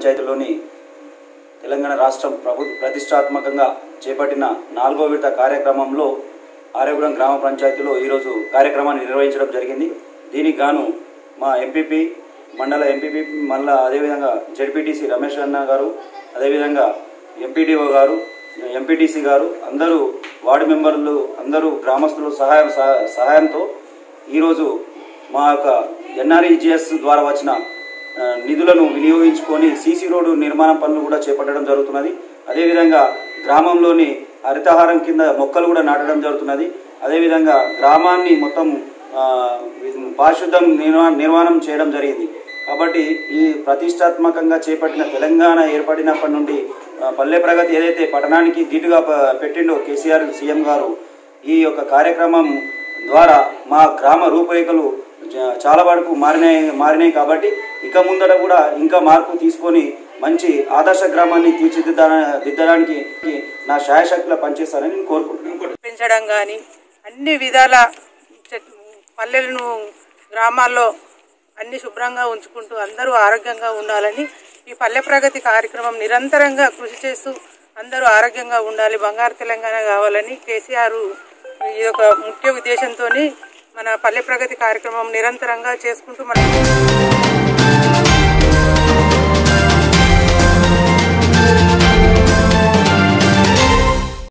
పంచాయతీలోని తెలంగాణ రాష్ట్రం ప్రభు ప్రతిష్టాత్మకంగా చేపట్టిన నాలుగో విడత కార్యక్రమంలో ఆర్యగూడెం గ్రామ పంచాయతీలో ఈరోజు కార్యక్రమాన్ని నిర్వహించడం జరిగింది దీనికి గాను మా ఎంపీపీ మండల ఎంపీపీ మళ్ళా అదేవిధంగా జడ్పీటీసీ రమేష్ అన్న గారు అదేవిధంగా ఎంపీడీఓ గారు ఎంపీటీసీ గారు అందరూ వార్డు మెంబర్లు అందరూ గ్రామస్తులు సహాయం సహ- సహాయంతో ఈరోజు మా యొక్క ఎన్ఆర్ఈజిఎస్ ద్వారా వచ్చిన ఆ, నిధులను వినియోగించుకొని సీసీ రోడ్డు నిర్మాణం పనులు కూడా చేపట్టడం జరుగుతున్నది అదేవిధంగా గ్రామంలోని హరితహారం కింద మొక్కలు కూడా నాటడం జరుగుతున్నది అదేవిధంగా గ్రామాన్ని మొత్తం ఆ, పారిశుద్ధం నిర్వా నిర్మాణం చేయడం జరిగింది కాబట్టి ఈ ప్రతిష్టాత్మకంగా చేపట్టిన తెలంగాణ ఏర్పడినప్పటి నుండి ఆ, పల్లె ప్రగతి ఏదైతే పట్టణానికి ధీటుగా ప- పెట్టిండో కేసీఆర్ సీఎం గారు ఈ యొక్క కార్యక్రమం ద్వారా మా గ్రామ రూపురేఖలు చ- చాలా వరకు మారినాయి మారినాయి కాబట్టి ఇక ముందట కూడా ఇంకా మార్పు తీసుకొని మంచి ఆదర్శ గ్రామాన్ని తీర్చిదిద్దా దిద్దడానికి నా శాయశక్తిలో పనిచేస్తానని నేను కోరుకుంటున్నాను పెంచడం కానీ అన్ని విధాల చెట్- పల్లెలను గ్రామాల్లో అన్ని శుభ్రంగా ఉంచుకుంటూ అందరూ ఆరోగ్యంగా ఉండాలని ఈ పల్లె ప్రగతి కార్యక్రమం నిరంతరంగా కృషి చేస్తూ అందరూ ఆరోగ్యంగా ఉండాలి బంగారు తెలంగాణ కావాలని కేసీఆర్ ఈ యొక్క ముఖ్య ఉద్దేశంతో మన పల్లె ప్రగతి కార్యక్రమం నిరంతరంగా చేసుకుంటూ మన